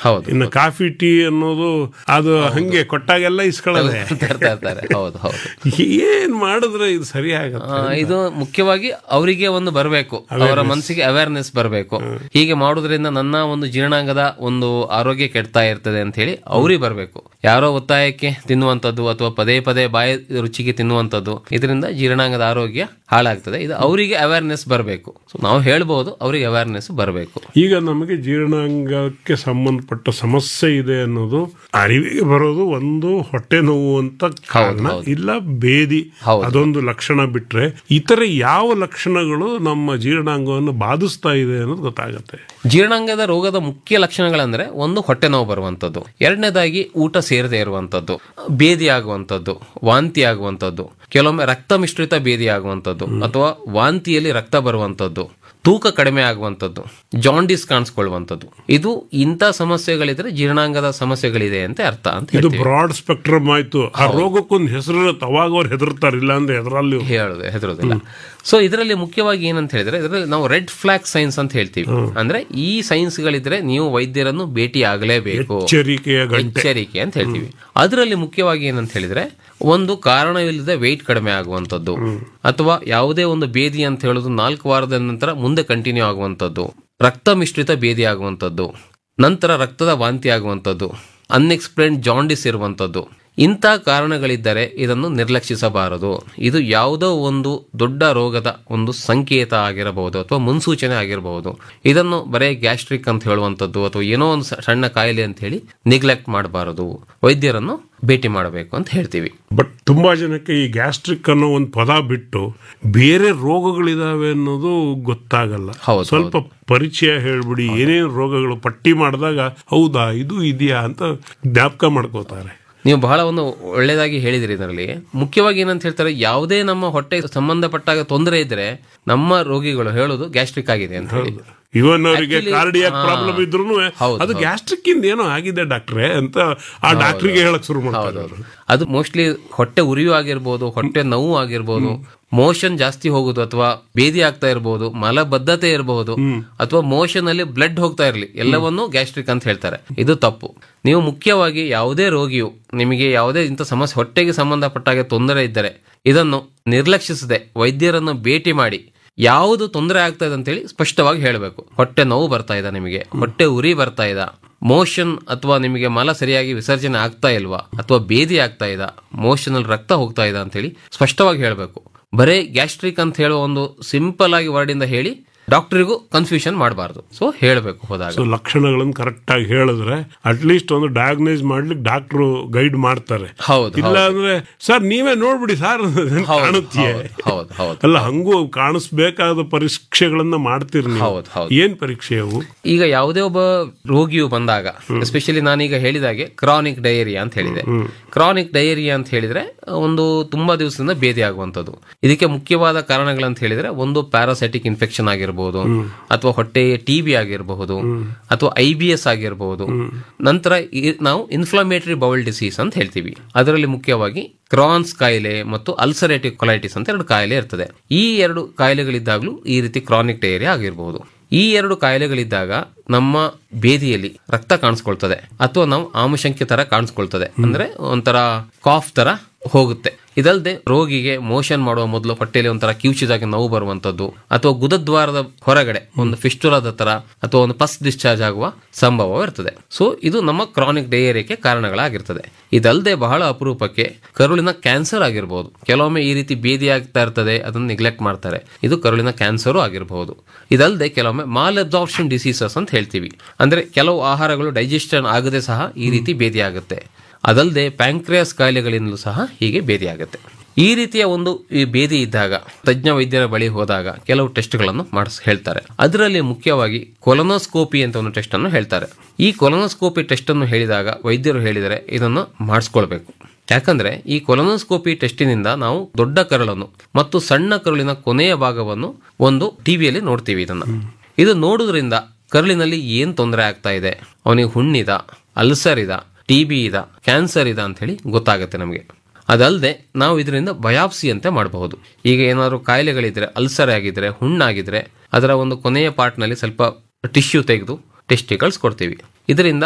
ಹೌದು. ಇನ್ನು coffee tea ಅನ್ನೋದು ಅದು ಹಂಗೆ ಕೊಟ್ಟಾಗೆಲ್ಲ ಇಸ್ಕೊಳ್ಳೋದೆ ತರ್ತಾ ಇರ್ತಾರೆ ಹೌದು ಹೌದು ಏನ್ ಮಾಡಿದ್ರೆ ಇದು ಸರಿ ಆಗತ್ತೆ ಆ, ಇದು ಮುಖ್ಯವಾಗಿ ಅವರಿಗೆ ಒಂದು ಬರಬೇಕು ಅವರ ಮನಸ್ಸಿಗೆ ಅವೇರ್ನೆಸ್ ಬರಬೇಕು ಹೀಗೆ ಮಾಡೋದ್ರಿಂದ ನನ್ನ ಒಂದು ಜೀರ್ಣಾಂಗದ ಒಂದು ಆರೋಗ್ಯ ಕೆಡ್ತಾ ಇರ್ತದೆ ಅಂತ ಹೇಳಿ ಅವ್ರಿಗೆ ಬರಬೇಕು ಯಾರೋ ಒತ್ತಾಯಕ್ಕೆ ತಿನ್ನುವಂಥದ್ದು ಅಥವಾ ಪದೇ ಪದೇ ಬಾಯಿ ರುಚಿಗೆ ತಿನ್ನುವಂಥದ್ದು ಇದರಿಂದ ಜೀರ್ಣಾಂಗದ ಆರೋಗ್ಯ ಹಾಳಾಗ್ತದೆ ಇದು ಅವರಿಗೆ ಅವೇರ್ನೆಸ್ ಬರಬೇಕು ಸೊ ನಾವು ಹೇಳ್ಬೋದು ಅವರಿಗೆ ಅವೇರ್ನೆಸ್ ಬರಬೇಕು ಈಗ ನಮಗೆ ಜೀರ್ಣಾಂಗಕ್ಕೆ ಸಂಬಂಧಪಟ್ಟ ಸಮಸ್ಯೆ ಇದೆ ಅನ್ನೋದು ಅರಿವಿಗೆ ಬರೋದು ಒಂದು ಹೊಟ್ಟೆ ನೋವು ಅಂತ ಕಾರಣ ಇಲ್ಲ ಬೇದಿ ಹೌದು. ಅದೊಂದು ಲಕ್ಷಣ ಬಿಟ್ರೆ ಇತರೆ ಯಾವ ಲಕ್ಷಣಗಳು ನಮ್ಮ ಜೀರ್ಣಾಂಗವನ್ನು ಬಾಧಿಸ್ತಾ ಇದೆ ಅನ್ನೋದು ಗೊತ್ತಾಗತ್ತೆ ಜೀರ್ಣಾಂಗದ ರೋಗದ ಮುಖ್ಯ ಲಕ್ಷಣಗಳಂದ್ರೆ ಒಂದು ಹೊಟ್ಟೆ ನೋವು ಬರುವಂತದ್ದು ಎರಡನೇದಾಗಿ ಊಟ ಸೇರದೆ ಇರುವಂತದ್ದು ಬೇದಿ ಆಗುವಂತದ್ದು ವಾಂತಿ ಆಗುವಂತದ್ದು ಕೆಲವೊಮ್ಮೆ ರಕ್ತ ಮಿಶ್ರಿತ ಬೇದಿ ಆಗುವಂತದ್ದು ಅಥವಾ ವಾಂತಿಯಲ್ಲಿ ರಕ್ತ ಬರುವಂತದ್ದು ತೂಕ ಕಡಿಮೆ ಆಗುವಂತದ್ದು ಜಾಂಡಿಸ್ ಕಾಣಿಸ್ಕೊಳ್ಳುವಂತದ್ದು ಇದು ಇಂಥ ಸಮಸ್ಯೆಗಳಿದ್ರೆ ಜೀರ್ಣಾಂಗದ ಸಮಸ್ಯೆಗಳಿದೆ ಅಂತ ಅರ್ಥ ಅಂತ ಇದು ಹೇಳ್ತೀವಿ ಬ್ರಾಡ್ ಸ್ಪೆಕ್ಟ್ರಮ್ ಆಯ್ತು ಆ ರೋಗಕ್ಕೊಂದು ಹೆಸರು ಇರುತ್ತೆ ಅವಾಗ ಅವ್ರು ಹೆದರ್ತಾರೆ ಇಲ್ಲ ಅಂದ್ರೆ ಹೆದರಲ್ಲಿ ಹೇಳೋದು ಹೆದರೋದಿಲ್ಲ ಸೊ ಇದರಲ್ಲಿ ಮುಖ್ಯವಾಗಿ ಏನಂತ ಹೇಳಿದ್ರೆ ಇದರಲ್ಲಿ ನಾವು ರೆಡ್ ಫ್ಲಾಗ್ ಸೈನ್ಸ್ ಅಂತ ಹೇಳ್ತೀವಿ ಅಂದ್ರೆ ಈ ಸೈನ್ಸ್ ಗಳಿದ್ರೆ ನೀವು ವೈದ್ಯರನ್ನು ಭೇಟಿ ಆಗಲೇಬೇಕು ಎಚ್ಚರಿಕೆಯ ಗಂಟೆ ಎಚ್ಚರಿಕೆ ಅಂತ ಹೇಳ್ತೀವಿ ಅದರಲ್ಲಿ ಮುಖ್ಯವಾಗಿ ಏನಂತ ಹೇಳಿದ್ರೆ ಒಂದು ಕಾರಣವಿಲ್ಲದೆ ವೆಯ್ಟ್ ಕಡಿಮೆ ಆಗುವಂತದ್ದು ಅಥವಾ ಯಾವುದೇ ಒಂದು ಬೇದಿ ಅಂತ ಹೇಳೋದು ನಾಲ್ಕು ವಾರದ ನಂತರ ಮುಂದೆ ಕಂಟಿನ್ಯೂ ಆಗುವಂತದ್ದು ರಕ್ತ ಮಿಶ್ರಿತ ಬೇದಿ ಆಗುವಂತದ್ದು ನಂತರ ರಕ್ತದ ವಾಂತಿ ಆಗುವಂತದ್ದು ಅನ್ಎಕ್ಸ್ಪ್ಲೇನ್ಡ್ ಜಾಂಡಿಸ್ ಇರುವಂತದ್ದು ಇಂಥ ಕಾರಣಗಳಿದ್ದರೆ ಇದನ್ನು ನಿರ್ಲಕ್ಷಿಸಬಾರದು ಇದು ಯಾವುದೋ ಒಂದು ದೊಡ್ಡ ರೋಗದ ಒಂದು ಸಂಕೇತ ಆಗಿರಬಹುದು ಅಥವಾ ಮುನ್ಸೂಚನೆ ಆಗಿರಬಹುದು ಇದನ್ನು ಬರೇ ಗ್ಯಾಸ್ಟ್ರಿಕ್ ಅಂತ ಹೇಳುವಂಥದ್ದು ಅಥವಾ ಏನೋ ಒಂದು ಸ- ಸಣ್ಣ ಕಾಯಿಲೆ ಅಂತ ಹೇಳಿ ನಿಗ್ಲೆಕ್ಟ್ ಮಾಡಬಾರದು ವೈದ್ಯರನ್ನು ಭೇಟಿ ಮಾಡಬೇಕು ಅಂತ ಹೇಳ್ತೀವಿ ಬಟ್ ತುಂಬಾ ಜನಕ್ಕೆ ಈ ಗ್ಯಾಸ್ಟ್ರಿಕ್ ಅನ್ನೋ ಒಂದು ಪದ ಬಿಟ್ಟು ಬೇರೆ ರೋಗಗಳಿದಾವೆ ಅನ್ನೋದು ಗೊತ್ತಾಗಲ್ಲ ಹೌದು, ಸ್ವಲ್ಪ ಪರಿಚಯ ಹೇಳ್ಬಿಡಿ ಏನೇನು ರೋಗಗಳು ಪಟ್ಟಿ ಮಾಡಿದಾಗ ಹೌದಾ ಇದು ಇದೆಯಾ ಅಂತ ಜ್ಞಾಪಕ ಮಾಡ್ಕೋತಾರೆ ನೀವು ಬಹಳ ಒಂದು ಒಳ್ಳೆಯದಾಗಿ ಹೇಳಿದಿರಿ ಇದರಲ್ಲಿ ಮುಖ್ಯವಾಗಿ ಏನಂತ ಹೇಳ್ತಾರೆ ಯಾವುದೇ ನಮ್ಮ ಹೊಟ್ಟೆ ಸಂಬಂಧಪಟ್ಟಾಗ ತೊಂದರೆ ಇದ್ರೆ ನಮ್ಮ ರೋಗಿಗಳು ಹೇಳೋದು ಗ್ಯಾಸ್ಟ್ರಿಕ್ ಆಗಿದೆ ಅಂತ ಹೇಳಿ ಇವನ್ ಅವರಿಗೆ Actually, ಕಾರ್ಡಿಯಾಕ್ ಹಾ. ಪ್ರಾಬ್ಲಮ್ ಇದ್ರು ಹೌದು, ಅದು ಗ್ಯಾಸ್ಟ್ರಿಕ್ ಇಂದ ಏನೋ ಆಗಿದೆ ಡಾಕ್ಟ್ರೆ ಅಂತ ಆ ಡಾಕ್ಟ್ರಿಗೆ ಹೇಳಕ್ ಶುರು ಮಾಡ್ತಾರೆ ಅವ್ರು. ಅದು ಮೋಸ್ಟ್ಲಿ ಹೊಟ್ಟೆ ಉರಿಯು ಆಗಿರ್ಬೋದು ಹೊಟ್ಟೆ ನೋವು ಆಗಿರ್ಬೋದು ಮೋಷನ್ ಜಾಸ್ತಿ ಹೋಗುದು ಅಥವಾ ಬೇದಿ ಆಗ್ತಾ ಇರಬಹುದು ಮಲಬದ್ಧತೆ ಇರಬಹುದು ಅಥವಾ ಮೋಷನ್ ಅಲ್ಲಿ ಬ್ಲಡ್ ಹೋಗ್ತಾ ಇರಲಿ ಎಲ್ಲವನ್ನೂ ಗ್ಯಾಸ್ಟ್ರಿಕ್ ಅಂತ ಹೇಳ್ತಾರೆ ಇದು ತಪ್ಪು ನೀವು ಮುಖ್ಯವಾಗಿ ಯಾವುದೇ ರೋಗಿಯು ನಿಮಗೆ ಯಾವುದೇ ಇಂಥ ಸಮಸ್ಯೆ ಹೊಟ್ಟೆಗೆ ಸಂಬಂಧಪಟ್ಟಾಗ ತೊಂದರೆ ಇದ್ದರೆ ಇದನ್ನು ನಿರ್ಲಕ್ಷಿಸದೆ ವೈದ್ಯರನ್ನು ಭೇಟಿ ಮಾಡಿ ಯಾವುದು ತೊಂದರೆ ಆಗ್ತಾ ಇದೆ ಅಂತೇಳಿ ಸ್ಪಷ್ಟವಾಗಿ ಹೇಳಬೇಕು ಹೊಟ್ಟೆ ನೋವು ಬರ್ತಾ ಇದೆ ನಿಮಗೆ ಹೊಟ್ಟೆ ಉರಿ ಬರ್ತಾ ಇದೆ ಮೋಷನ್ ಅಥವಾ ನಿಮಗೆ ಮಲ ಸರಿಯಾಗಿ ವಿಸರ್ಜನೆ ಆಗ್ತಾ ಇಲ್ವಾ ಅಥವಾ ಬೇದಿ ಆಗ್ತಾ ಇದೆ ಮೋಷನ್ ಅಲ್ಲಿ ರಕ್ತ ಹೋಗ್ತಾ ಇದೆ ಅಂತೇಳಿ ಸ್ಪಷ್ಟವಾಗಿ ಹೇಳಬೇಕು ಬರೇ ಗ್ಯಾಸ್ಟ್ರಿಕ್ ಅಂತ ಹೇಳುವ ಒಂದು ಸಿಂಪಲ್ ಆಗಿ ವರ್ಡಿಂದ ಹೇಳಿ ಡಾಕ್ಟರಿಗೂ ಕನ್ಫ್ಯೂಷನ್ ಮಾಡಬಾರ್ದು ಸೊ ಹೇಳಬೇಕು ಹೋದಾಗ ಸೊ ಲಕ್ಷಣಗಳನ್ನು ಕರೆಕ್ಟ್ ಆಗಿ ಹೇಳಿದ್ರೆ ಅಟ್ಲೀಸ್ಟ್ ಒಂದು ಡಯಾಗ್ನೈಸ್ ಮಾಡ್ಲಿಕ್ಕೆ ಡಾಕ್ಟ್ರು ಗೈಡ್ ಮಾಡ್ತಾರೆ ಹೌದು ಇಲ್ಲ ಅಂದ್ರೆ ಸರ್ ನೀವೇ ನೋಡ್ಬಿಡಿ ಸರ್ ಕಾಣುತ್ತೀಯ ಹೌದು ಹೌದು ಅಲ್ಲ ಹಂಗೂ ಕಾಣಿಸ್ಬೇಕಾದ ಪರೀಕ್ಷೆಗಳನ್ನ ಮಾಡ್ತೀರಿ ನೀವು ಹೌದು, ಹೌದು. ಏನ್ ಪರೀಕ್ಷೆ ಅವು ಈಗ ಯಾವುದೇ ಒಬ್ಬ ರೋಗಿಯು ಬಂದಾಗ ಎಸ್ಪೆಷಲಿ ನಾನೀಗ ಹೇಳಿದಾಗೆ ಕ್ರಾನಿಕ್ ಡಯೇರಿಯಾ ಅಂತ ಹೇಳಿದೆ ಕ್ರಾನಿಕ್ ಡಯೇರಿಯಾ ಅಂತ ಹೇಳಿದ್ರೆ ಒಂದು ತುಂಬಾ ದಿವಸದಿಂದ ಬೇದಿ ಆಗುವಂಥದ್ದು ಇದಕ್ಕೆ ಮುಖ್ಯವಾದ ಕಾರಣಗಳಂತ ಹೇಳಿದ್ರೆ ಒಂದು ಪ್ಯಾರಾಸೈಟಿಕ್ ಇನ್ಫೆಕ್ಷನ್ ಆಗಿರ್ಬೋದು ಅಥವಾ ಹೊಟ್ಟೆಯ ಟಿ ಬಿ ಆಗಿರಬಹುದು ಅಥವಾ ಐ ಬಿ ಎಸ್ ಆಗಿರಬಹುದು ನಂತರ ಈ- ನಾವು ಇನ್ಫ್ಲಮೇಟರಿ ಬೌಲ್ ಡಿಸೀಸ್ ಅಂತ ಹೇಳ್ತೀವಿ ಅದರಲ್ಲಿ ಮುಖ್ಯವಾಗಿ ಕ್ರಾನ್ಸ್ ಕಾಯಿಲೆ ಮತ್ತು ಅಲ್ಸರೇಟಿವ್ ಕೊಲೈಟಿಸ್ ಅಂತ ಎರಡು ಕಾಯಿಲೆ ಇರ್ತದೆ ಈ ಎರಡು ಕಾಯಿಲೆಗಳಿದ್ದಾಗಲೂ ಈ ರೀತಿ ಕ್ರಾನಿಕ್ ಡಯೇರಿಯಾ ಆಗಿರಬಹುದು ಈ ಎರಡು ಕಾಯಿಲೆಗಳಿದ್ದಾಗ ನಮ್ಮ ಬೇದಿಯಲ್ಲಿ ರಕ್ತ ಕಾಣಿಸ್ಕೊಳ್ತದೆ ಅಥವಾ ನಾವು ಆಮಶಂಕೆ ತರ ಕಾಣಿಸ್ಕೊಳ್ತದೆ ಅಂದ್ರೆ ಒಂಥರ ಕಾಫ್ ತರ ಹೋಗುತ್ತೆ ಇದಲ್ಲದೆ ರೋಗಿಗೆ ಮೋಷನ್ ಮಾಡುವ ಮೊದಲು ಹೊಟ್ಟೆಯಲ್ಲಿ ಒಂಥರ ಕಿವುಚಿದಾಗ ನೋವು ಬರುವಂತದ್ದು ಅಥವಾ ಗುದದ್ವಾರದ ಹೊರಗಡೆ ಒಂದು ಫಿಸ್ಟುಲಾದ ತರ ಅಥವಾ ಒಂದು ಪಸ್ ಡಿಸ್ಚಾರ್ಜ್ ಆಗುವ ಸಂಭವ ಇರ್ತದೆ ಸೊ ಇದು ನಮ್ಮ ಕ್ರಾನಿಕ್ ಡಯೇರಿಯಾಕ್ಕೆ ಕಾರಣಗಳಾಗಿರ್ತದೆ ಇದಲ್ಲದೆ ಬಹಳ ಅಪರೂಪಕ್ಕೆ ಕರುಳಿನ ಕ್ಯಾನ್ಸರ್ ಆಗಿರ್ಬೋದು ಕೆಲವೊಮ್ಮೆ ಈ ರೀತಿ ಬೇದಿ ಆಗ್ತಾ ಇರ್ತದೆ ಅದನ್ನು ನೆಗ್ಲೆಕ್ಟ್ ಮಾಡ್ತಾರೆ ಇದು ಕರುಳಿನ ಕ್ಯಾನ್ಸರು ಆಗಿರಬಹುದು ಇದಲ್ಲದೆ ಕೆಲವೊಮ್ಮೆ ಮಾಲ್ ಅಬ್ಸಾರ್ಪ್ಷನ್ ಡಿಸೀಸಸ್ ಅಂತ ಹೇಳ್ತೀವಿ ಅಂದ್ರೆ ಕೆಲವು ಆಹಾರಗಳು ಡೈಜೆಷನ್ ಆಗದೆ ಸಹ ಈ ರೀತಿ ಬೇದಿ ಆಗುತ್ತೆ ಅದಲ್ಲದೆ ಪ್ಯಾಂಕ್ರಿಯಾಸ್ ಕಾಯಿಲೆಗಳಿಂದಲೂ ಸಹ ಹೀಗೆ ಬೇದಿ ಆಗುತ್ತೆ ಈ ರೀತಿಯ ಒಂದು ಈ ಬೇದಿ ಇದ್ದಾಗ ತಜ್ಞ ವೈದ್ಯರ ಬಳಿ ಹೋದಾಗ ಕೆಲವು ಟೆಸ್ಟ್ಗಳನ್ನು ಮಾಡಿಸ್ ಹೇಳ್ತಾರೆ ಅದರಲ್ಲಿ ಮುಖ್ಯವಾಗಿ ಕೊಲೊನೋಸ್ಕೋಪಿ ಅಂತ ಒಂದು ಟೆಸ್ಟ್ ಅನ್ನು ಹೇಳ್ತಾರೆ ಈ ಕೊಲೊನೋಸ್ಕೋಪಿ ಟೆಸ್ಟ್ ಅನ್ನು ಹೇಳಿದಾಗ ವೈದ್ಯರು ಹೇಳಿದರೆ ಇದನ್ನು ಮಾಡಿಸ್ಕೊಳ್ಬೇಕು ಯಾಕಂದ್ರೆ ಈ ಕೊಲೊನೋಸ್ಕೋಪಿ ಟೆಸ್ಟಿನಿಂದ ನಾವು ದೊಡ್ಡ ಕರಳನ್ನು ಮತ್ತು ಸಣ್ಣ ಕರುಳಿನ ಕೊನೆಯ ಭಾಗವನ್ನು ಒಂದು ಟಿವಿಯಲ್ಲಿ ನೋಡ್ತೀವಿ ಇದನ್ನ ಇದು ನೋಡುವುದರಿಂದ ಕರುಳಿನಲ್ಲಿ ಏನ್ ತೊಂದರೆ ಆಗ್ತಾ ಇದೆ ಅವನಿಗೆ ಹುಣ್ಣಿದ ಅಲ್ಸರ್ ಇದ ಟಿ ಬಿ ಇದ ಕ್ಯಾನ್ಸರ್ ಇದ ಅಂತ ಹೇಳಿ ಗೊತ್ತಾಗುತ್ತೆ ನಮಗೆ ಅದಲ್ಲದೆ ನಾವು ಇದರಿಂದ ಬಯಾಪ್ಸಿ ಅಂತ ಮಾಡಬಹುದು ಈಗ ಏನಾದರೂ ಕಾಯಿಲೆಗಳಿದ್ರೆ ಅಲ್ಸರ್ ಆಗಿದ್ರೆ ಹುಣ್ಣಾಗಿದ್ರೆ ಅದರ ಒಂದು ಕೊನೆಯ ಪಾರ್ಟ್ನಲ್ಲಿ ಸ್ವಲ್ಪ ಟಿಶ್ಯೂ ತೆಗೆದು ಟೆಸ್ಟಿಕಲ್ಸ್ ಕೊಡ್ತೀವಿ ಇದರಿಂದ